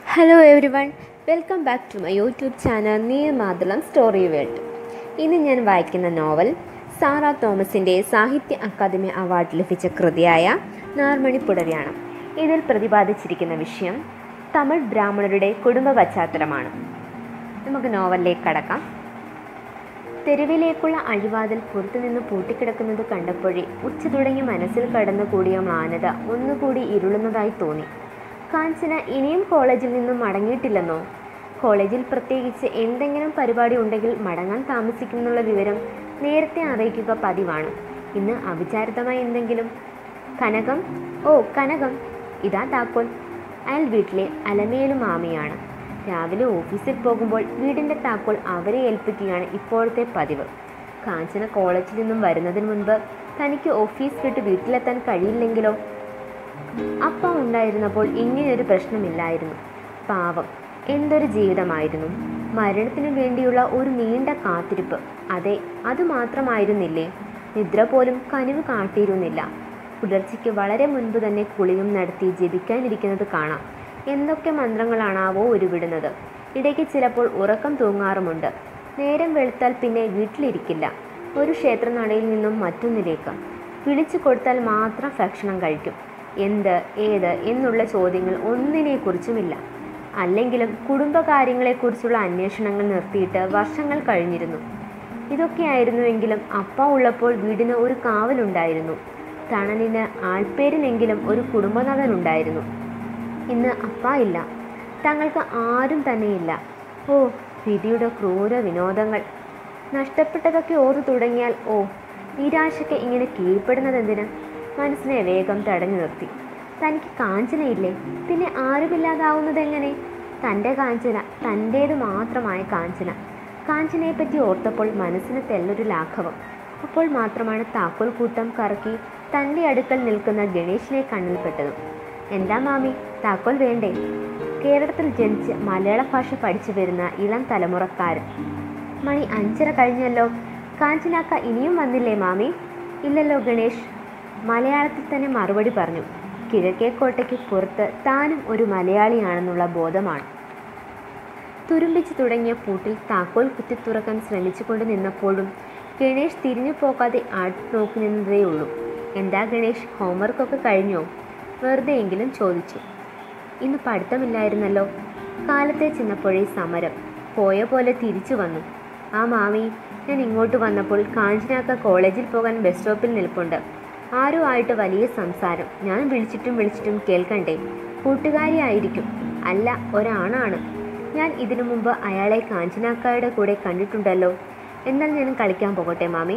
hello everyone welcome back to my YouTube channel Neemathalam story world ഇന്ന് ഞാൻ വായിക്കുന്ന novel Sara തോമസിൻ്റെ സാഹിത്യ അക്കാദമി അവാർഡ് ലഭിച്ച കൃതിയായ നാർമണി പുടരിയാണ് ഇതിൽ പ്രതിപാദിച്ചിരിക്കുന്ന വിഷയം തമിഴ് ബ്രാഹ്മണരുടെ കുടുംബ പശ്ചാത്തലമാണ് നമുക്ക് നോവലിലേക്ക് കടക്കാം തെരുവിലേക്കുള്ള അഴിവാതിൽ പുറത്തുനിന്ന് പൂട്ടിക്കിടക്കുന്നത് കണ്ടപ്പോഴേ ഉച്ച തുടങ്ങി മനസ്സിൽ കടന്നു കൂടിയ മ്ലാനത ഒന്നുകൂടി ഇരുളുന്നതായി തോന്നി കാഞ്ചന ഇനിയും കോളേജിൽ നിന്നും മടങ്ങിയിട്ടില്ലെന്നോ കോളേജിൽ പ്രത്യേകിച്ച് എന്തെങ്കിലും പരിപാടി ഉണ്ടെങ്കിൽ മടങ്ങാൻ താമസിക്കുമെന്നുള്ള വിവരം നേരത്തെ അറിയിക്കുക പതിവാണ് ഇന്ന് അവിചാരിതമായി എന്തെങ്കിലും കനകം ഓ കനകം ഇതാ താക്കോൽ അയൽ വീട്ടിലെ അലമേലു മാമിയാണ് രാവിലെ ഓഫീസിൽ പോകുമ്പോൾ വീടിൻ്റെ താക്കോൽ അവരെ ഏൽപ്പിക്കുകയാണ് ഇപ്പോഴത്തെ പതിവ് കാഞ്ചന കോളേജിൽ നിന്നും വരുന്നതിന് മുൻപ് തനിക്ക് ഓഫീസ് വിട്ട് വീട്ടിലെത്താൻ കഴിയില്ലെങ്കിലോ അപ്പ ഉണ്ടായിരുന്നപ്പോൾ ഇങ്ങനെയൊരു പ്രശ്നമില്ലായിരുന്നു പാവം എന്തൊരു ജീവിതമായിരുന്നു മരണത്തിനു വേണ്ടിയുള്ള ഒരു നീണ്ട കാത്തിരിപ്പ് അതെ അത് മാത്രമായിരുന്നില്ലേ നിദ്ര പോലും കനിവ് കാട്ടിയിരുന്നില്ല പുലർച്ചയ്ക്ക് വളരെ മുൻപ് തന്നെ കുളിയും നടത്തി ജപിക്കാനിരിക്കുന്നത് കാണാം എന്തൊക്കെ മന്ത്രങ്ങളാണാവോ ഉരുവിടുന്നത് ഇടയ്ക്ക് ചിലപ്പോൾ ഉറക്കം തൂങ്ങാറുമുണ്ട് നേരം വെളുത്താൽ പിന്നെ വീട്ടിലിരിക്കില്ല ഒരു ക്ഷേത്രനടയിൽ നിന്നും മറ്റൊന്നിലേക്ക് വിളിച്ചു കൊടുത്താൽ മാത്രം ഭക്ഷണം കഴിക്കും എന്ത് ഏത് എന്നുള്ള ചോദ്യങ്ങൾ ഒന്നിനെക്കുറിച്ചുമില്ല അല്ലെങ്കിലും കുടുംബകാര്യങ്ങളെക്കുറിച്ചുള്ള അന്വേഷണങ്ങൾ നിർത്തിയിട്ട് വർഷങ്ങൾ കഴിഞ്ഞിരുന്നു ഇതൊക്കെയായിരുന്നുവെങ്കിലും അപ്പ ഉള്ളപ്പോൾ വീടിന് ഒരു കാവലുണ്ടായിരുന്നു തണലിന് ആൾപ്പേരിനെങ്കിലും ഒരു കുടുംബനാഥനുണ്ടായിരുന്നു ഇന്ന് അപ്പ ഇല്ല തങ്ങൾക്ക് ആരും തന്നെയില്ല ഓ വിധിയുടെ ക്രൂര വിനോദങ്ങൾ നഷ്ടപ്പെട്ടതൊക്കെ ഓർത്തു തുടങ്ങിയാൽ ഓ നിരാശയ്ക്ക് ഇങ്ങനെ കീഴ്പ്പെടുന്നതെന്തിന് മനസ്സിനെ വേഗം തടഞ്ഞു നിർത്തി തനിക്ക് കാഞ്ചനയില്ലേ പിന്നെ ആരുമില്ലാതാവുന്നതെങ്ങനെ തൻ്റെ കാഞ്ചന തൻ്റേത് മാത്രമായ കാഞ്ചന കാഞ്ചനയെ പറ്റി ഓർത്തപ്പോൾ മനസ്സിന് തെല്ലൊരു ലാഘവം അപ്പോൾ മാത്രമാണ് താക്കോൽ കൂട്ടം കറക്കി തൻ്റെ അടുക്കൽ നിൽക്കുന്ന ഗണേശിനെ കണ്ണിൽപ്പെട്ടതും എന്താ മാമി താക്കോൽ വേണ്ടേ കേരളത്തിൽ ജനിച്ച് മലയാള ഭാഷ പഠിച്ചു വരുന്ന ഇളം തലമുറക്കാരൻ മണി അഞ്ചര കഴിഞ്ഞല്ലോ കാഞ്ചനാക്ക ഇനിയും വന്നില്ലേ മാമി ഇല്ലല്ലോ ഗണേഷ് മലയാളത്തിൽ തന്നെ മറുപടി പറഞ്ഞു കിഴക്കേക്കോട്ടയ്ക്ക് പുറത്ത് താനും ഒരു മലയാളിയാണെന്നുള്ള ബോധമാണ് തുരുമ്പിച്ചു തുടങ്ങിയ പൂട്ടിൽ താക്കോൽ കുത്തി തുറക്കാൻ ശ്രമിച്ചുകൊണ്ട് നിന്നപ്പോഴും ഗണേഷ് തിരിഞ്ഞു പോകാതെ ആട്ടി നോക്കി നിന്നതേയുള്ളൂ എന്താ ഗണേഷ് ഹോംവർക്കൊക്കെ കഴിഞ്ഞോ വെറുതെയെങ്കിലും ചോദിച്ചു ഇന്ന് പഠിത്തമില്ലായിരുന്നല്ലോ കാലത്തെ ചെന്നപ്പോഴേ സമരം പോയ പോലെ തിരിച്ചു വന്നു ആ മാമി ഞാൻ ഇങ്ങോട്ട് വന്നപ്പോൾ കാഞ്ചനാക്ക കോളേജിൽ പോകാൻ ബസ് സ്റ്റോപ്പിൽ നിൽപ്പുണ്ട് ആരോ ആയിട്ട് വലിയ സംസാരം ഞാൻ വിളിച്ചിട്ടും വിളിച്ചിട്ടും കേൾക്കണ്ടേ കൂട്ടുകാരിയായിരിക്കും അല്ല ഒരാണാണ് ഞാൻ ഇതിനു മുമ്പ് അയാളെ കാഞ്ചനാക്കായുടെ കൂടെ കണ്ടിട്ടുണ്ടല്ലോ എന്നാൽ ഞാൻ കളിക്കാൻ പോകട്ടെ മാമി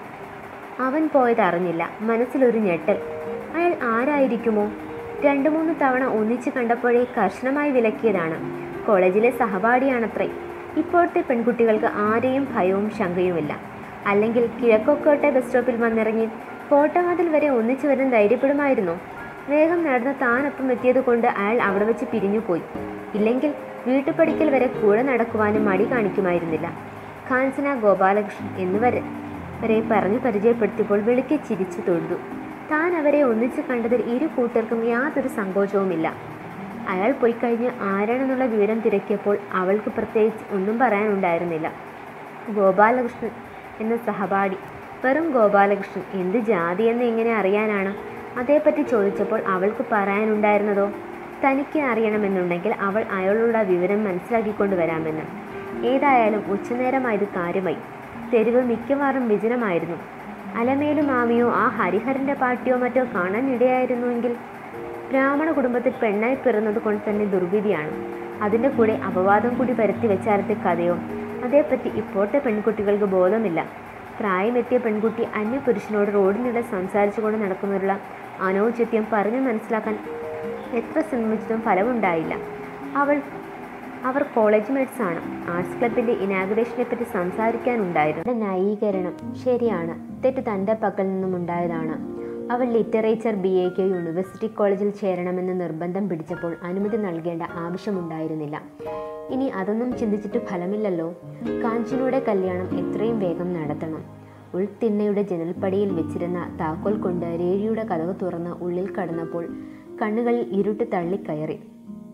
അവൻ പോയത് അറിഞ്ഞില്ല മനസ്സിലൊരു ഞെട്ടൽ അയാൾ ആരായിരിക്കുമോ രണ്ടു മൂന്ന് തവണ ഒന്നിച്ച് കണ്ടപ്പോഴേ കർശനമായി വിലക്കിയതാണ് കോളേജിലെ സഹപാഠിയാണത്രേ ഇപ്പോഴത്തെ പെൺകുട്ടികൾക്ക് ആരെയും ഭയവും ശങ്കയുമില്ല അല്ലെങ്കിൽ കിഴക്കൊക്കോട്ടെ ബസ് സ്റ്റോപ്പിൽ വന്നിറങ്ങി കോട്ടവാതിൽ വരെ ഒന്നിച്ചു വരാൻ ധൈര്യപ്പെടുമായിരുന്നു വേഗം നടന്ന് താനൊപ്പം എത്തിയത് കൊണ്ട് അയാൾ അവിടെ വെച്ച് പിരിഞ്ഞുപോയി ഇല്ലെങ്കിൽ വീട്ടുപടിക്കൽ വരെ കൂടെ നടക്കുവാനും മടി കാണിക്കുമായിരുന്നില്ല കാഞ്ചന ഗോപാലകൃഷ്ണൻ എന്നിവരെ വരെ പറഞ്ഞു പരിചയപ്പെടുത്തിയപ്പോൾ വെളുക്കി ചിരിച്ചു തൊഴുതു താൻ അവരെ ഒന്നിച്ച് കണ്ടതിൽ ഇരു കൂട്ടർക്കും യാതൊരു സങ്കോചവുമില്ല അയാൾ പോയി കഴിഞ്ഞ് ആരാണെന്നുള്ള വിവരം തിരക്കിയപ്പോൾ അവൾക്ക് പ്രത്യേകിച്ച് ഒന്നും പറയാനുണ്ടായിരുന്നില്ല ഗോപാലകൃഷ്ണൻ എന്ന സഹപാഠി വെറും ഗോപാലകൃഷ്ണൻ എന്ത് ജാതി എന്ന് എങ്ങനെ അറിയാനാണ് അതേപ്പറ്റി ചോദിച്ചപ്പോൾ അവൾക്ക് പറയാനുണ്ടായിരുന്നതോ തനിക്ക് അറിയണമെന്നുണ്ടെങ്കിൽ അവൾ അയാളുടെ വിവരം മനസ്സിലാക്കിക്കൊണ്ട് വരാമെന്ന് ഏതായാലും ഉച്ചനേരമായത് കാര്യമായി തെരുവ് മിക്കവാറും വിജനമായിരുന്നു അലമേലു മാമിയോ ആ ഹരിഹരൻ്റെ പാട്ടിയോ മറ്റോ കാണാൻ ഇടയായിരുന്നുവെങ്കിൽ ബ്രാഹ്മണ കുടുംബത്തിൽ പെണ്ണായി പിറന്നത് കൊണ്ട് തന്നെ ദുർവിധിയാണ് അതിൻ്റെ കൂടെ അപവാദം കൂടി പരത്തി വെച്ചാലത്തെ കഥയോ അതേപ്പറ്റി ഇപ്പോഴത്തെ പെൺകുട്ടികൾക്ക് ബോധമില്ല പ്രായമെത്തിയ പെൺകുട്ടി അന്യപുരുഷനോട് റോഡിനിടെ സംസാരിച്ചുകൊണ്ട് നടക്കുന്നതിലുള്ള അനൗചിത്യം പറഞ്ഞു മനസ്സിലാക്കാൻ എത്ര ശ്രമിച്ചിട്ടും ഫലമുണ്ടായില്ല അവൾ അവർ കോളേജ് മേറ്റ്സ് ആണ് ആർട്സ് ക്ലബിൻ്റെ ഇനാഗുറേഷനെ പറ്റി സംസാരിക്കാനുണ്ടായിരുന്നു ന്യായീകരണം ശരിയാണ് തെറ്റ് തൻ്റെ പക്കൽ നിന്നും ഉണ്ടായതാണ് അവൾ ലിറ്ററേച്ചർ ബി എക്ക് യൂണിവേഴ്സിറ്റി കോളേജിൽ ചേരണമെന്ന് നിർബന്ധം പിടിച്ചപ്പോൾ അനുമതി നൽകേണ്ട ആവശ്യമുണ്ടായിരുന്നില്ല ഇനി അതൊന്നും ചിന്തിച്ചിട്ട് ഫലമില്ലല്ലോ കാഞ്ചനയുടെ കല്യാണം എത്രയും വേഗം നടത്തണം ഉൾത്തിണ്ണയുടെ ജനൽപ്പടിയിൽ വെച്ചിരുന്ന താക്കോൽ കൊണ്ട് രേഴിയുടെ കഥക് തുറന്ന് ഉള്ളിൽ കടന്നപ്പോൾ കണ്ണുകളിൽ ഇരുട്ട് തള്ളിക്കയറി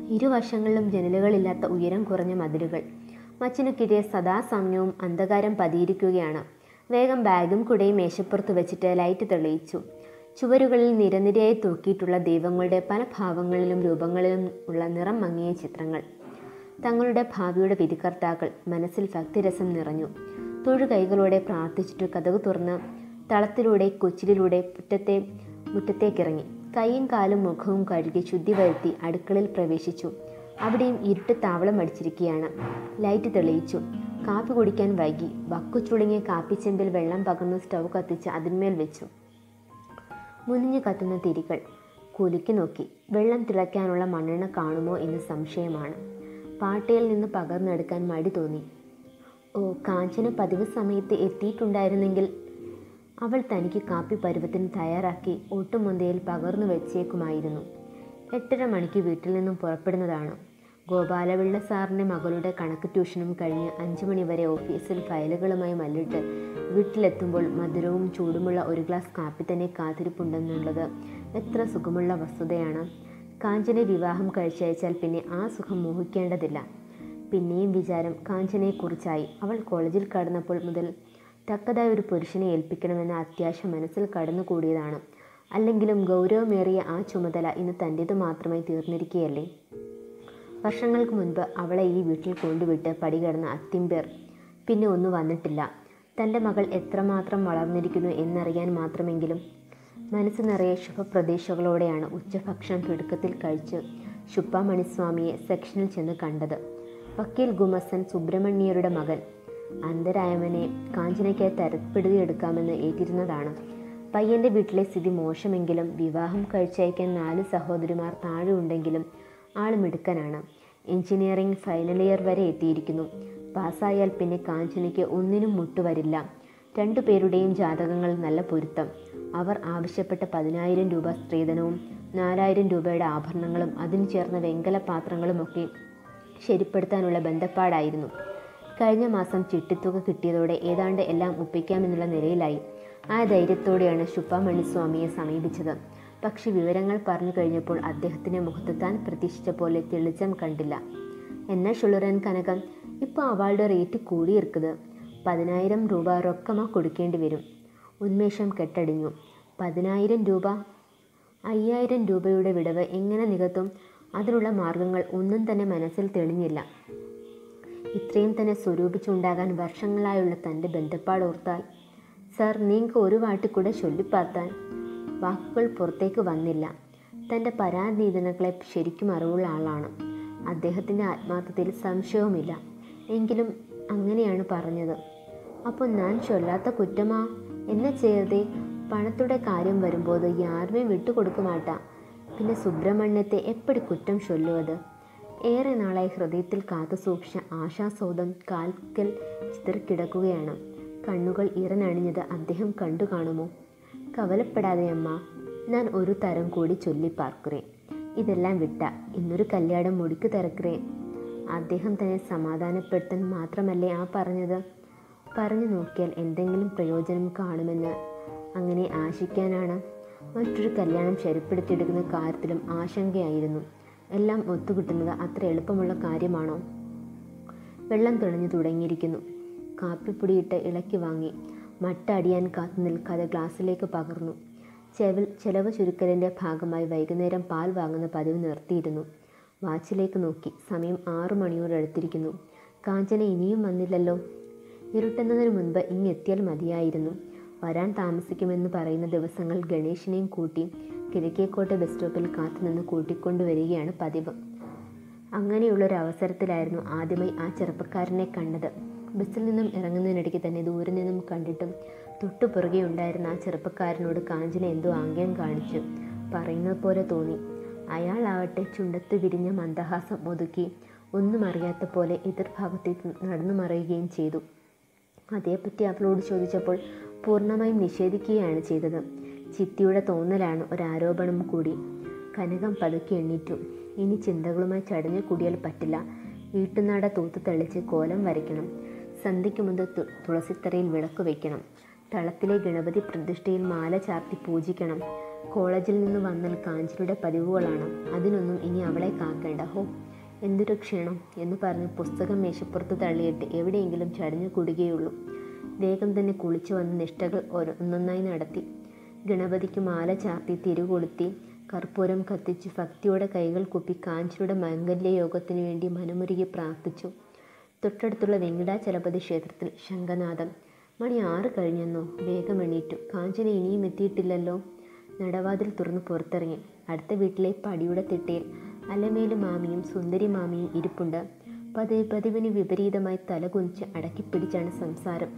ഇരുവശങ്ങളിലും ജനലുകളില്ലാത്ത ഉയരം കുറഞ്ഞ മതിലുകൾ മച്ചിനുക്കിരെ സദാസമയവും അന്ധകാരം പതിയിരിക്കുകയാണ് വേഗം ബാഗും കുടയും മേശപ്പുറത്ത് വെച്ചിട്ട് ലൈറ്റ് തെളിയിച്ചു ചുവരുകളിൽ നിരനിരയായി തൂക്കിയിട്ടുള്ള ദൈവങ്ങളുടെ പല ഭാവങ്ങളിലും രൂപങ്ങളിലും ഉള്ള നിറം മങ്ങിയ ചിത്രങ്ങൾ തങ്ങളുടെ ഭാവിയുടെ വിധികർത്താക്കൾ മനസ്സിൽ ഭക്തിരസം നിറഞ്ഞു തൊഴുകൈകളോടെ പ്രാർത്ഥിച്ചിട്ട് കഥകു തുറന്ന് തളത്തിലൂടെ കൊച്ചിലിലൂടെ മുറ്റത്തെ മുറ്റത്തേക്കിറങ്ങി കൈയും കാലും മുഖവും കഴുകി ശുദ്ധി വരുത്തി അടുക്കളയിൽ പ്രവേശിച്ചു അവിടെയും ഇരുട്ട് താവളം അടിച്ചിരിക്കുകയാണ് ലൈറ്റ് തെളിയിച്ചു കാപ്പി കുടിക്കാൻ വൈകി വക്കു ചുളുങ്ങിയ കാപ്പിച്ചെമ്പിൽ വെള്ളം പകർന്ന് സ്റ്റൗ കത്തിച്ച് അതിന്മേൽ വെച്ചു മുനിഞ്ഞു കത്തുന്ന തിരികൾ കുലുക്കി നോക്കി വെള്ളം തിളയ്ക്കാനുള്ള മണ്ണെണ്ണ കാണുമോ എന്ന് സംശയമാണ് പാട്ടയിൽ നിന്ന് പകർന്നെടുക്കാൻ മടി തോന്നി ഓ കാഞ്ചന പതിവ് സമയത്ത് എത്തിയിട്ടുണ്ടായിരുന്നെങ്കിൽ അവൾ തനിക്ക് കാപ്പി പരുവത്തിന് തയ്യാറാക്കി ഒട്ടുമൊന്തയിൽ പകർന്നു വെച്ചേക്കുമായിരുന്നു എട്ടര മണിക്ക് വീട്ടിൽ നിന്നും പുറപ്പെടുന്നതാണ് ഗോപാലപിള്ള സാറിൻ്റെ മകളുടെ കണക്ക് ട്യൂഷനും കഴിഞ്ഞ് അഞ്ചു മണിവരെ ഓഫീസിൽ ഫയലുകളുമായി മല്ലിട്ട് വീട്ടിലെത്തുമ്പോൾ മധുരവും ചൂടുമുള്ള ഒരു ഗ്ലാസ് കാപ്പി തന്നെ കാത്തിരിപ്പുണ്ടെന്നുള്ളത് എത്ര സുഖമുള്ള വസ്തുതയാണ് കാഞ്ചനെ വിവാഹം കഴിച്ചയച്ചാൽ പിന്നെ ആ സുഖം മോഹിക്കേണ്ടതില്ല പിന്നെയും വിചാരം കാഞ്ചനയെക്കുറിച്ചായി അവൾ കോളേജിൽ കടന്നപ്പോൾ മുതൽ തക്കതായ ഒരു പുരുഷനെ ഏൽപ്പിക്കണമെന്ന അത്യാശ മനസ്സിൽ കടന്നുകൂടിയതാണ് അല്ലെങ്കിലും ഗൗരവമേറിയ ആ ചുമതല ഇന്ന് തൻ്റേത് മാത്രമായി തീർന്നിരിക്കുകയല്ലേ വർഷങ്ങൾക്ക് മുൻപ് അവളെ ഈ വീട്ടിൽ കൊണ്ടുവിട്ട് പടികടന്ന അത്തിമ്പേർ പിന്നെ ഒന്നും വന്നിട്ടില്ല തൻ്റെ മകൾ എത്രമാത്രം വളർന്നിരിക്കുന്നു എന്നറിയാൻ മാത്രമെങ്കിലും മനസ്സ് നിറയെ ശുഭപ്രതീക്ഷകളോടെയാണ് ഉച്ചഭക്ഷണം തിടുക്കത്തിൽ കഴിച്ച് ശുപ്പാമണിസ്വാമിയെ സെക്ഷനിൽ ചെന്ന് കണ്ടത് വക്കീൽ ഗുമസൻ സുബ്രഹ്മണ്യരുടെ മകൻ അന്ധരായവനെ കാഞ്ചനയ്ക്ക് തരപ്പെടുത്തിയെടുക്കാമെന്ന് ഏറ്റിരുന്നതാണ് പയ്യൻ്റെ വീട്ടിലെ സ്ഥിതി മോശമെങ്കിലും വിവാഹം കഴിച്ചയക്കാൻ നാല് സഹോദരിമാർ താഴെ ഉണ്ടെങ്കിലും ആൾ മിടുക്കനാണ് എഞ്ചിനീയറിംഗ് ഫൈനൽ ഇയർ വരെ എത്തിയിരിക്കുന്നു പാസ്സായാൽ പിന്നെ കാഞ്ചനയ്ക്ക് ഒന്നിനും മുട്ടുവരില്ല രണ്ടുപേരുടെയും ജാതകങ്ങൾ നല്ല പൊരുത്തം അവർ ആവശ്യപ്പെട്ട പതിനായിരം രൂപ സ്ത്രീധനവും നാലായിരം രൂപയുടെ ആഭരണങ്ങളും അതിന് ചേർന്ന വെങ്കല പാത്രങ്ങളുമൊക്കെ ശരിപ്പെടുത്താനുള്ള ബന്ധപ്പാടായിരുന്നു കഴിഞ്ഞ മാസം ചിട്ടിത്തുക കിട്ടിയതോടെ ഏതാണ്ട് എല്ലാം ഒപ്പിക്കാമെന്നുള്ള നിലയിലായി ആ ധൈര്യത്തോടെയാണ് ശുപ്പാമണിസ്വാമിയെ സമീപിച്ചത് പക്ഷെ വിവരങ്ങൾ പറഞ്ഞു കഴിഞ്ഞപ്പോൾ അദ്ദേഹത്തിൻ്റെ മുഖത്ത് താൻ പ്രതീക്ഷിച്ച പോലെ തെളിച്ചം കണ്ടില്ല എന്നാ ഷുളുറൻ കനകം ഇപ്പോൾ അവളുടെ റേറ്റ് കൂടിയിരിക്കുന്നത് പതിനായിരം രൂപ റൊക്കமாக കൊടുക്കേണ്ടി വരും ഉന്മേഷം കെട്ടടിഞ്ഞു പതിനായിരം രൂപ അയ്യായിരം രൂപയുടെ വിടവ് എങ്ങനെ നികത്തും അതിനുള്ള മാർഗങ്ങൾ ഒന്നും തന്നെ മനസ്സിൽ തെളിഞ്ഞില്ല ഇത്രയും തന്നെ സ്വരൂപിച്ചുണ്ടാകാൻ വർഷങ്ങളായുള്ള തൻ്റെ ബന്ധപ്പാട് ഓർത്താൽ സാർ നിങ്ങൾക്ക് ഒരു വാട്ടിക്കൂടെ ചൊല്ലിപ്പാർത്താൻ വാക്കുകൾ പുറത്തേക്ക് വന്നില്ല തൻ്റെ പരാധീനതകളെ ശരിക്കും അറിവുള്ള ആളാണ് അദ്ദേഹത്തിൻ്റെ ആത്മാർത്ഥതയിൽ സംശയവുമില്ല എങ്കിലും അങ്ങനെയാണ് പറഞ്ഞത് അപ്പോൾ ഞാൻ ചൊല്ലാത്ത കുറ്റമാ എന്നെ ചെയ്യരുതേ പണത്തുടെ കാര്യം വരുമ്പോൾ യാരുമേ വിട്ടുകൊടുക്കുമാട്ട പിന്നെ സുബ്രഹ്മണ്യത്തെ എപ്പടി കുറ്റം ചൊല്ലുവത് ഏറെ നാളായി ഹൃദയത്തിൽ കാത്തു സൂക്ഷിച്ച ആശാസൗധം കാൽക്കൽ ചിതറിക്കിടക്കുകയാണ് കണ്ണുകൾ ഇറനണിഞ്ഞത് അദ്ദേഹം കണ്ടു കാണുമോ കവലപ്പെടാതെ അമ്മ ഞാൻ ഒരു തരം കൂടി ചൊല്ലിപ്പാർക്കുറേ ഇതെല്ലാം വിട്ട ഇന്നൊരു കല്യാണം മുടിക്കു തിരക്കുറേ അദ്ദേഹം തന്നെ സമാധാനപ്പെടുത്താൻ മാത്രമല്ലേ ആ പറഞ്ഞത് പറഞ്ഞു നോക്കിയാൽ എന്തെങ്കിലും പ്രയോജനം കാണുമെന്ന് അങ്ങനെ ആശിക്കാനാണ് മറ്റൊരു കല്യാണം ശരിപ്പെടുത്തിയെടുക്കുന്ന കാര്യത്തിലും ആശങ്കയായിരുന്നു എല്ലാം ഒത്തുകിട്ടുന്നത് അത്ര എളുപ്പമുള്ള കാര്യമാണോ വെള്ളം തെളിഞ്ഞു തുടങ്ങിയിരിക്കുന്നു കാപ്പിപ്പൊടിയിട്ട് ഇളക്കി വാങ്ങി മട്ട അടിയാൻ കാത്തു നിൽക്കാതെ ഗ്ലാസ്സിലേക്ക് പകർന്നു ചെവൽ ചെലവ് ചുരുക്കലിൻ്റെ ഭാഗമായി വൈകുന്നേരം പാൽ വാങ്ങുന്ന പതിവ് നിർത്തിയിരുന്നു വാച്ചിലേക്ക് നോക്കി സമയം ആറു മണിയോട് അടുത്തിരിക്കുന്നു കാഞ്ചന ഇനിയും വന്നില്ലല്ലോ ഇരുട്ടുന്നതിന് മുൻപ് ഇങ്ങെത്തിയാൽ മതിയായിരുന്നു വരാൻ താമസിക്കുമെന്ന് പറയുന്ന ദിവസങ്ങൾ ഗണേഷിനെയും കൂട്ടി കിഴക്കേക്കോട്ട ബസ് സ്റ്റോപ്പിൽ കാത്തുനിന്ന് കൂട്ടിക്കൊണ്ടുവരികയാണ് പതിവ് അങ്ങനെയുള്ളൊരു അവസരത്തിലായിരുന്നു ആദ്യമായി ആ ചെറുപ്പക്കാരനെ കണ്ടത് ബസ്സിൽ നിന്നും ഇറങ്ങുന്നതിനിടയ്ക്ക് തന്നെ ദൂരെ നിന്നും കണ്ടിട്ടും തൊട്ടു പുറകെ ഉണ്ടായിരുന്ന ആ ചെറുപ്പക്കാരനോട് കാഞ്ചന എന്തോ ആംഗ്യം കാണിച്ചു പറയുന്നത് പോലെ തോന്നി അയാളാവട്ടെ ചുണ്ടത്ത് വിരിഞ്ഞ മന്ദഹാസം ഒതുക്കി ഒന്നും അറിയാത്ത പോലെ എതിർഭാഗത്തേക്ക് നടന്നു മറയുകയും ചെയ്തു അതേപ്പറ്റി അവളോട് ചോദിച്ചപ്പോൾ പൂർണ്ണമായും നിഷേധിക്കുകയാണ് ചെയ്തത് ചിത്തിയുടെ തോന്നലാണ് ഒരാരോപണം കൂടി കനകം പതുക്കെ എണ്ണീറ്റു ഇനി ചിന്തകളുമായി ചടഞ്ഞു കൂടിയാൽ പറ്റില്ല വീട്ടുനാട തൂത്ത് തെളിച്ച് കോലം വരയ്ക്കണം സന്ധ്യയ്ക്ക് മുമ്പ് തു- തുളസിത്തറയിൽ വിളക്ക് വയ്ക്കണം തളത്തിലെ ഗണപതി പ്രതിഷ്ഠയിൽ മാല ചാർത്തി പൂജിക്കണം കോളേജിൽ നിന്ന് വന്നാൽ കാഞ്ചനയുടെ പതിവുകളാണ് അതിനൊന്നും ഇനി അവളെ കാക്കേണ്ട ഹോ എന്തൊരു ക്ഷീണം എന്ന് പറഞ്ഞ് പുസ്തകം മേശപ്പുറത്ത് തള്ളിയിട്ട് എവിടെയെങ്കിലും ചടഞ്ഞു കൂടുകയുള്ളൂ വേഗം തന്നെ കുളിച്ചു വന്ന് നിഷ്ഠകൾ ഒന്നൊന്നായി നടത്തി ഗണപതിക്ക് മാല ചാർത്തി തിരുകൊളുത്തി കർപ്പൂരം കത്തിച്ച് ഭക്തിയോടെ കൈകൾ കുപ്പി കാഞ്ചനയുടെ മംഗല്യ യോഗത്തിനു വേണ്ടി മനമുരുകി പ്രാർത്ഥിച്ചു തൊട്ടടുത്തുള്ള വെങ്കിടാചലപതി ക്ഷേത്രത്തിൽ ശംഖനാഥം മണി ആറ് കഴിഞ്ഞെന്നോ വേഗം എണീറ്റു കാഞ്ചന ഇനിയും എത്തിയിട്ടില്ലല്ലോ നടവാതിൽ തുറന്ന് പുറത്തിറങ്ങി അടുത്ത വീട്ടിലെ പടിയുടെ തിട്ടയിൽ അലമേലു മാമിയും സുന്ദരി മാമിയും ഇരിപ്പുണ്ട് പതിവ് പതിവിന് വിപരീതമായി തലകുനിച്ച് അടക്കിപ്പിടിച്ചാണ് സംസാരം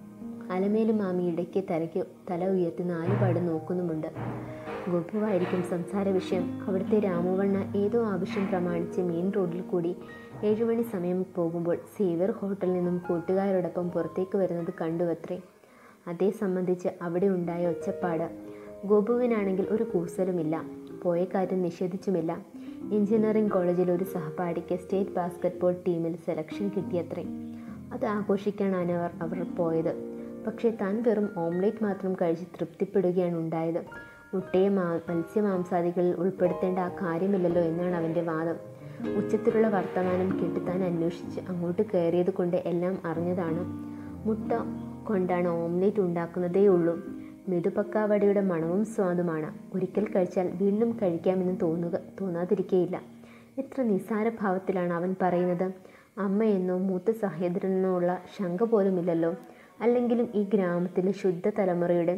അലമേലു മാമി ഇടയ്ക്ക് തലയ്ക്ക് തല ഉയർത്തി നാലുപാട് നോക്കുന്നുമുണ്ട് ഗോപുവായിരിക്കും സംസാര വിഷയം അവിടുത്തെ രാമവണ്ണ ഏതോ ആവശ്യം പ്രമാണിച്ച് മെയിൻ റോഡിൽ കൂടി ഏഴുമണി സമയം പോകുമ്പോൾ സേവ്യർ ഹോട്ടലിൽ നിന്നും കൂട്ടുകാരോടൊപ്പം പുറത്തേക്ക് വരുന്നത് കണ്ടുവത്രേ അതേ സംബന്ധിച്ച് അവിടെ ഉണ്ടായ ഒച്ചപ്പാട് ഗോപുവിനാണെങ്കിൽ ഒരു കൂസലുമില്ല പോയ കാര്യം നിഷേധിച്ചുമില്ല എഞ്ചിനീയറിംഗ് കോളേജിൽ ഒരു സഹപാഠിക്ക് സ്റ്റേറ്റ് ബാസ്കറ്റ്ബോൾ ടീമിൽ സെലക്ഷൻ കിട്ടിയത്രേ അത് ആഘോഷിക്കാനാണ് അവർ അവർ പോയത് പക്ഷേ താൻ വെറും ഓംലേറ്റ് മാത്രം കഴിച്ച് തൃപ്തിപ്പെടുകയാണ് ഉണ്ടായത് മുട്ടയെ മാ മത്സ്യമാംസാദികളിൽ ഉൾപ്പെടുത്തേണ്ട ആ കാര്യമില്ലല്ലോ എന്നാണ് അവൻ്റെ വാദം ഉച്ചത്തിലുള്ള വർത്തമാനം കേട്ട് താൻ അന്വേഷിച്ച് അങ്ങോട്ട് കയറിയത് കൊണ്ട് എല്ലാം അറിഞ്ഞതാണ് മുട്ട കൊണ്ടാണ് ഓംലേറ്റ് ഉണ്ടാക്കുന്നതേ ഉള്ളൂ മെതുപക്കാവടയുടെ മണവും സ്വാദുമാണ് ഒരിക്കൽ കഴിച്ചാൽ വീണ്ടും കഴിക്കാമെന്ന് തോന്നുക തോന്നാതിരിക്കേയില്ല എത്ര നിസ്സാര ഭാവത്തിലാണ് അവൻ പറയുന്നത് അമ്മയെന്നോ മൂത്ത സഹോദരനെന്നോ ഉള്ള ശങ്ക പോലുമില്ലല്ലോ അല്ലെങ്കിലും ഈ ഗ്രാമത്തിലെ ശുദ്ധ തലമുറയുടെ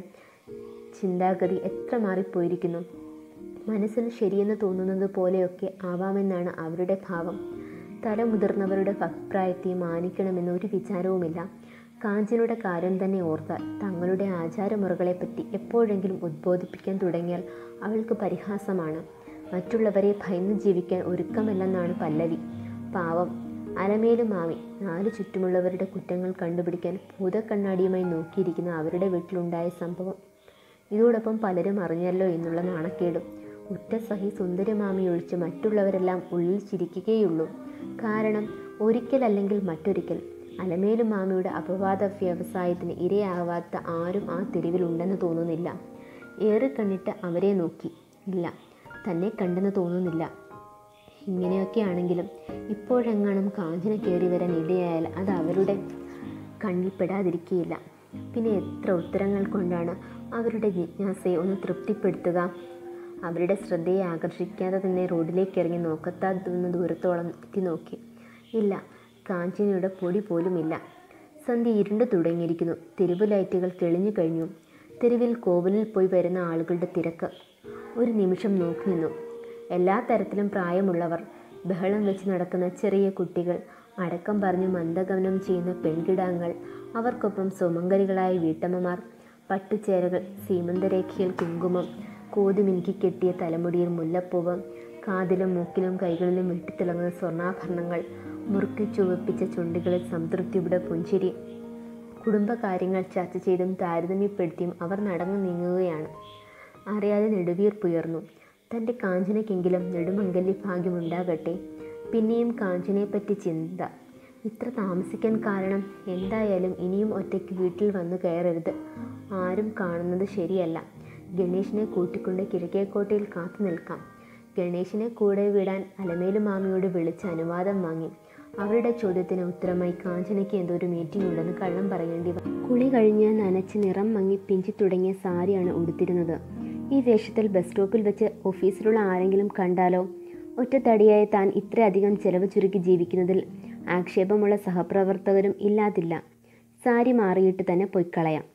ചിന്താഗതി എത്ര മാറിപ്പോയിരിക്കുന്നു മനസ്സിന് ശരിയെന്ന് തോന്നുന്നത് പോലെയൊക്കെ ആവാമെന്നാണ് അവരുടെ ഭാവം തല മുതിർന്നവരുടെ അഭിപ്രായത്തെ മാനിക്കണമെന്ന് ഒരു വിചാരവുമില്ല കാഞ്ചനയുടെ കാര്യം തന്നെ ഓർത്താൽ തങ്ങളുടെ ആചാരമുറകളെപ്പറ്റി എപ്പോഴെങ്കിലും ഉദ്ബോധിപ്പിക്കാൻ തുടങ്ങിയാൽ അവൾക്ക് പരിഹാസമാണ് മറ്റുള്ളവരെ ഭയന്ന് ജീവിക്കാൻ ഒരുക്കമല്ലെന്നാണ് പല്ലവി പാവം അലമേലും മാമി നാല് ചുറ്റുമുള്ളവരുടെ കുറ്റങ്ങൾ കണ്ടുപിടിക്കാൻ ഭൂതക്കണ്ണാടിയുമായി നോക്കിയിരിക്കുന്ന അവരുടെ വീട്ടിലുണ്ടായ സംഭവം ഇതോടൊപ്പം പലരും അറിഞ്ഞല്ലോ എന്നുള്ള നാണക്കേടും ഉറ്റ സഹി സുന്ദരമാമി ഒഴിച്ച് മറ്റുള്ളവരെല്ലാം ഉള്ളിൽ ചിരിക്കുകയുള്ളൂ കാരണം ഒരിക്കലല്ലെങ്കിൽ മറ്റൊരിക്കൽ അലമേലും മാമിയുടെ അപവാദ വ്യവസായത്തിന് ഇരയാവാത്ത ആരും ആ തെരുവിലുണ്ടെന്ന് തോന്നുന്നില്ല ഏറെ കണ്ടിട്ട് അവരെ നോക്കി ഇല്ല തന്നെ കണ്ടെന്ന് തോന്നുന്നില്ല ഇങ്ങനെയൊക്കെ ആണെങ്കിലും ഇപ്പോഴെങ്ങാനും കാഞ്ചന കയറി വരാൻ ഇടയായാൽ അത് അവരുടെ കണ്ണിൽ പെടാതിരിക്കുകയില്ല പിന്നെ എത്ര ഉത്തരങ്ങൾ കൊണ്ടാണ് അവരുടെ ജിജ്ഞാസയെ ഒന്ന് തൃപ്തിപ്പെടുത്തുക അവരുടെ ശ്രദ്ധയെ ആകർഷിക്കാതെ തന്നെ റോഡിലേക്ക് ഇറങ്ങി നോക്കത്താതുന്ന ദൂരത്തോളം എത്തി നോക്കി ഇല്ല കാഞ്ചനയുടെ പൊടി പോലുമില്ല സന്ധ്യ ഇരുണ്ടു തുടങ്ങിയിരിക്കുന്നു തെരുവ് ലൈറ്റുകൾ തെളിഞ്ഞു കഴിഞ്ഞു തെരുവിൽ കോവിലിൽ പോയി വരുന്ന ആളുകളുടെ തിരക്ക് ഒരു നിമിഷം നോക്കി നിന്നു എല്ലാ തരത്തിലും പ്രായമുള്ളവർ ബഹളം വെച്ച് നടക്കുന്ന ചെറിയ കുട്ടികൾ അടക്കം പറഞ്ഞ് മന്ദഗമനം ചെയ്യുന്ന പെൺകിടാങ്ങൾ അവർക്കൊപ്പം സുമംഗരികളായ വീട്ടമ്മമാർ പട്ടുചേരകൾ സീമന്തരേഖയിൽ കുങ്കുമം കോതുമിനുക്കി കെട്ടിയ തലമുടിയിൽ മുല്ലപ്പൂവ് കാതിലും മൂക്കിലും കൈകളിലും വെട്ടിത്തിളങ്ങുന്ന സ്വർണ്ണാഭരണങ്ങൾ മുറുക്കി ചുവപ്പിച്ച ചുണ്ടുകളിൽ സംതൃപ്തിയുടെ പുഞ്ചിരി കുടുംബകാര്യങ്ങൾ ചർച്ച ചെയ്തും താരതമ്യപ്പെടുത്തിയും അവർ നടന്നു നീങ്ങുകയാണ് അറിയാതെ നെടുവീർപ്പുയർന്നു തൻ്റെ കാഞ്ചനയ്ക്കെങ്കിലും നെടുമംഗല്യ ഭാഗ്യമുണ്ടാകട്ടെ പിന്നെയും കാഞ്ചനയെപ്പറ്റി ചിന്ത ഇത്ര താമസിക്കാൻ കാരണം എന്തായാലും ഇനിയും ഒറ്റയ്ക്ക് വീട്ടിൽ വന്നു കയറരുത് ആരും കാണുന്നത് ശരിയല്ല ഗണേഷിനെ കൂട്ടിക്കൊണ്ട് കിഴക്കേക്കോട്ടയിൽ കാത്തു നിൽക്കാം ഗണേഷിനെ കൂടെ വിടാൻ അലമേലു മാമിയോട് വിളിച്ച് അനുവാദം വാങ്ങി അവരുടെ ചോദ്യത്തിന് ഉത്തരമായി കാഞ്ചനയ്ക്ക് എന്തോ ഒരു മീറ്റിംഗ് ഉണ്ടെന്ന് കള്ളം പറയേണ്ടി വന്നു കുളി കഴിഞ്ഞ് നനച്ച് നിറം മങ്ങി പിഞ്ചി തുടങ്ങിയ സാരിയാണ് ഉടുത്തിരുന്നത് ഈ വേഷത്തിൽ ബസ് സ്റ്റോപ്പിൽ വെച്ച് ഓഫീസിലുള്ള ആരെങ്കിലും കണ്ടാലോ ഒറ്റത്തടിയായ താൻ ഇത്രയധികം ചെലവ് ചുരുക്കി ജീവിക്കുന്നതിൽ ആക്ഷേപമുള്ള സഹപ്രവർത്തകരും ഇല്ലാതില്ല സാരി മാറിയിട്ട് തന്നെ പൊയ്ക്കളയാം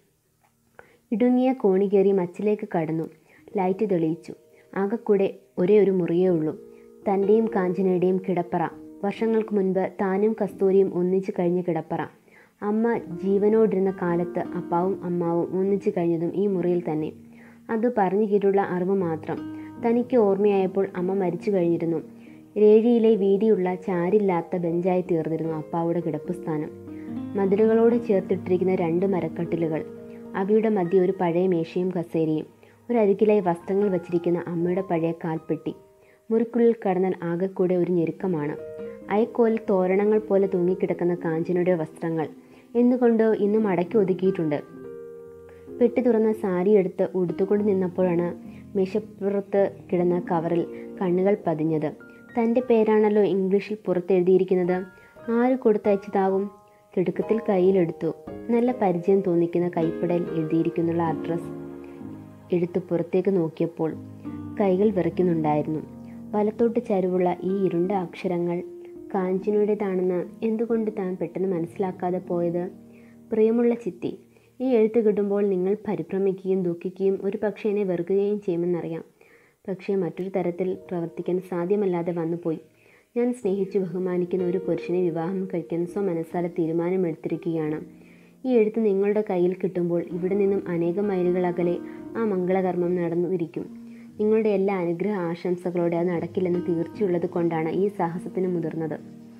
ഇടുങ്ങിയ കോണി കയറി മച്ചിലേക്ക് കടന്നു ലൈറ്റ് തെളിയിച്ചു ആകെക്കൂടെ ഒരേ ഒരു മുറിയേ ഉള്ളൂ തൻ്റെയും കാഞ്ചനയുടെയും കിടപ്പറ വർഷങ്ങൾക്ക് മുൻപ് താനും കസ്തൂരിയും ഒന്നിച്ചു കഴിഞ്ഞ കിടപ്പറ അമ്മ ജീവനോടിരുന്ന കാലത്ത് അപ്പാവും അമ്മാവും ഒന്നിച്ചു കഴിഞ്ഞതും ഈ മുറിയിൽ തന്നെ അത് പറഞ്ഞു കേട്ടുള്ള അറിവ് മാത്രം തനിക്ക് ഓർമ്മയായപ്പോൾ അമ്മ മരിച്ചു കഴിഞ്ഞിരുന്നു രേഴിയിലെ വീതിയുള്ള ചാരില്ലാത്ത ബെഞ്ചായി തീർന്നിരുന്നു അപ്പാവുടെ കിടപ്പുസ്ഥാനം മതിലുകളോട് ചേർത്തിട്ടിരിക്കുന്ന രണ്ട് മരക്കട്ടിലുകൾ അവയുടെ മധ്യ ഒരു പഴയ മേശയും കസേരയും ഒരരികിലായി വസ്ത്രങ്ങൾ വച്ചിരിക്കുന്ന അമ്മയുടെ പഴയ കാൽപ്പെട്ടി മുറിക്കുള്ളിൽ കടന്നാൽ ആകെക്കൂടെ ഒരു ഞെരുക്കമാണ് അയക്കോലിൽ തോരണങ്ങൾ പോലെ തൂങ്ങിക്കിടക്കുന്ന കാഞ്ചനയുടെ വസ്ത്രങ്ങൾ എന്നുകൊണ്ട് ഇന്നും അടക്കി ഒതുക്കിയിട്ടുണ്ട് പെട്ടി തുറന്ന സാരി എടുത്ത് ഉടുത്തുകൊണ്ട് നിന്നപ്പോഴാണ് മേശപ്പുറത്ത് കിടന്ന കവറിൽ കണ്ണുകൾ പതിഞ്ഞത് തൻ്റെ പേരാണല്ലോ ഇംഗ്ലീഷിൽ പുറത്തെഴുതിയിരിക്കുന്നത് ആര് കൊടുത്തയച്ചതാവും തിടുക്കത്തിൽ കയ്യിലെടുത്തു നല്ല പരിചയം തോന്നിക്കുന്ന കൈപ്പടയിൽ എഴുതിയിരിക്കുന്നുള്ള അഡ്രസ്സ് എടുത്ത് പുറത്തേക്ക് നോക്കിയപ്പോൾ കൈകൾ വിറയ്ക്കുന്നുണ്ടായിരുന്നു വലത്തോട്ട് ചരിവുള്ള ഈ ഇരുണ്ട അക്ഷരങ്ങൾ കാഞ്ചനയുടേതാണെന്ന് എന്തുകൊണ്ട് താൻ പെട്ടെന്ന് മനസ്സിലാക്കാതെ പോയത് പ്രിയമുള്ള ചിത്തി ഈ എഴുത്ത് കിട്ടുമ്പോൾ നിങ്ങൾ പരിഭ്രമിക്കുകയും ദുഃഖിക്കുകയും ഒരു പക്ഷേ എന്നെ വെറുക്കുകയും ചെയ്യുമെന്നറിയാം പക്ഷേ മറ്റൊരു തരത്തിൽ പ്രവർത്തിക്കാൻ സാധ്യമല്ലാതെ വന്നുപോയി ഞാൻ സ്നേഹിച്ചു ബഹുമാനിക്കുന്ന ഒരു പുരുഷനെ വിവാഹം കഴിക്കാൻ സ്വമനസ്സാല തീരുമാനമെടുത്തിരിക്കുകയാണ് ഈ എഴുത്ത് നിങ്ങളുടെ കയ്യിൽ കിട്ടുമ്പോൾ ഇവിടെ നിന്നും അനേകം മൈലുകൾ അകലെ ആ മംഗളകർമ്മം നടന്നിരിക്കും നിങ്ങളുടെ എല്ലാ അനുഗ്രഹ ആശംസകളോടെ അത് നടക്കില്ലെന്ന് തീർച്ചയുള്ളത് കൊണ്ടാണ് ഈ സാഹസത്തിന് മുതിർന്നത്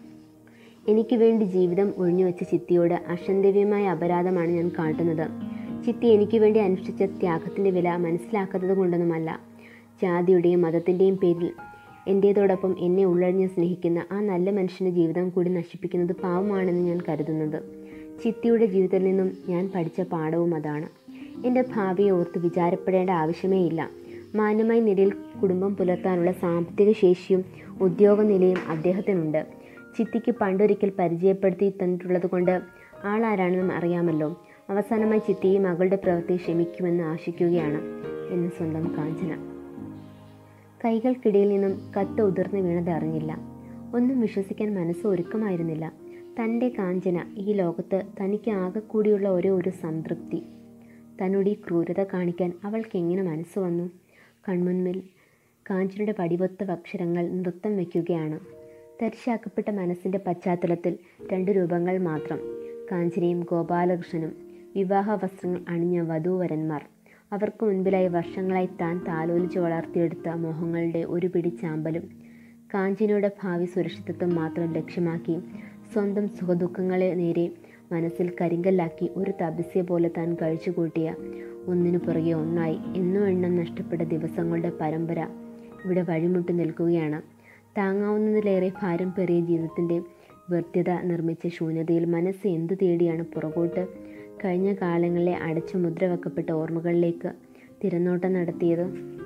എനിക്ക് വേണ്ടി ജീവിതം ഒഴിഞ്ഞുവെച്ച ചിത്തിയോട് അക്ഷന്തവ്യമായ അപരാധമാണ് ഞാൻ കാട്ടുന്നത് ചിത്തി എനിക്ക് വേണ്ടി അനുഷ്ഠിച്ച ത്യാഗത്തിൻ്റെ വില മനസ്സിലാക്കാത്തത് കൊണ്ടൊന്നുമല്ല ജാതിയുടെയും മതത്തിൻ്റെയും പേരിൽ എൻ്റേതോടൊപ്പം എന്നെ ഉള്ളഴിഞ്ഞ് സ്നേഹിക്കുന്ന ആ നല്ല മനുഷ്യൻ്റെ ജീവിതം കൂടി നശിപ്പിക്കുന്നത് പാവമാണെന്ന് ഞാൻ കരുതുന്നത് ചിത്തിയുടെ ജീവിതത്തിൽ നിന്നും ഞാൻ പഠിച്ച പാഠവും അതാണ് എൻ്റെ ഭാവിയെ ഓർത്ത് വിചാരപ്പെടേണ്ട ആവശ്യമേ ഇല്ല മാന്യമായ നിലയിൽ കുടുംബം പുലർത്താനുള്ള സാമ്പത്തിക ശേഷിയും ഉദ്യോഗ നിലയും അദ്ദേഹത്തിനുണ്ട് ചിത്തിക്ക് പണ്ടൊരിക്കൽ പരിചയപ്പെടുത്തി തന്നിട്ടുള്ളത് കൊണ്ട് ആളാരാണെന്നും അറിയാമല്ലോ അവസാനമായി ചിത്തി ഈ മകളുടെ പ്രവൃത്തി ക്ഷമിക്കുമെന്ന് ആശിക്കുകയാണ് എന്ന് സ്വന്തം കാഞ്ചന കൈകൾക്കിടയിൽ നിന്നും കത്ത് ഉതിർന്നു വീണത് അറിഞ്ഞില്ല ഒന്നും വിശ്വസിക്കാൻ മനസ്സ് ഒരുക്കമായിരുന്നില്ല തൻ്റെ കാഞ്ചന ഈ ലോകത്ത് തനിക്ക് ആകെ കൂടിയുള്ള ഒരേ ഒരു സംതൃപ്തി തന്നോട് ഈ ക്രൂരത കാണിക്കാൻ അവൾക്ക് എങ്ങനെ മനസ്സ് വന്നു കൺമുൻപിൽ കാഞ്ചനയുടെ പടിവൊത്ത അക്ഷരങ്ങൾ നൃത്തം വയ്ക്കുകയാണ് തരിശാക്കപ്പെട്ട മനസ്സിൻ്റെ പശ്ചാത്തലത്തിൽ രണ്ട് രൂപങ്ങൾ മാത്രം കാഞ്ചനയും ഗോപാലകൃഷ്ണനും വിവാഹ വസ്ത്രങ്ങൾ അണിഞ്ഞ വധൂവരന്മാർ അവർക്ക് മുൻപിലായി വർഷങ്ങളായി താൻ താലോലിച്ച് വളർത്തിയെടുത്ത മോഹങ്ങളുടെ ഒരു പിടി ചാമ്പലും കാഞ്ചനയുടെ ഭാവി സുരക്ഷിതത്വം മാത്രം ലക്ഷ്യമാക്കി സ്വന്തം സുഖദുഃഖങ്ങളെ നേരെ മനസ്സിൽ കരിങ്കല്ലാക്കി ഒരു തപസ്യ പോലെ താൻ കഴിച്ചുകൂട്ടിയ ഒന്നിനു പുറകെ ഒന്നായി എന്നും എണ്ണം നഷ്ടപ്പെട്ട ദിവസങ്ങളുടെ പരമ്പര ഇവിടെ വഴിമുട്ടി നിൽക്കുകയാണ് താങ്ങാവുന്നതിലേറെ ഭാരം പേറിയ ജീവിതത്തിൻ്റെ വ്യർത്ഥത നിർമ്മിച്ച ശൂന്യതയിൽ മനസ്സ് എന്തു തേടിയാണ് പുറകോട്ട് കഴിഞ്ഞ കാലങ്ങളിലെ അടച്ചു മുദ്ര വെക്കപ്പെട്ട ഓർമ്മകളിലേക്ക് തിരനോട്ടം നടത്തിയത്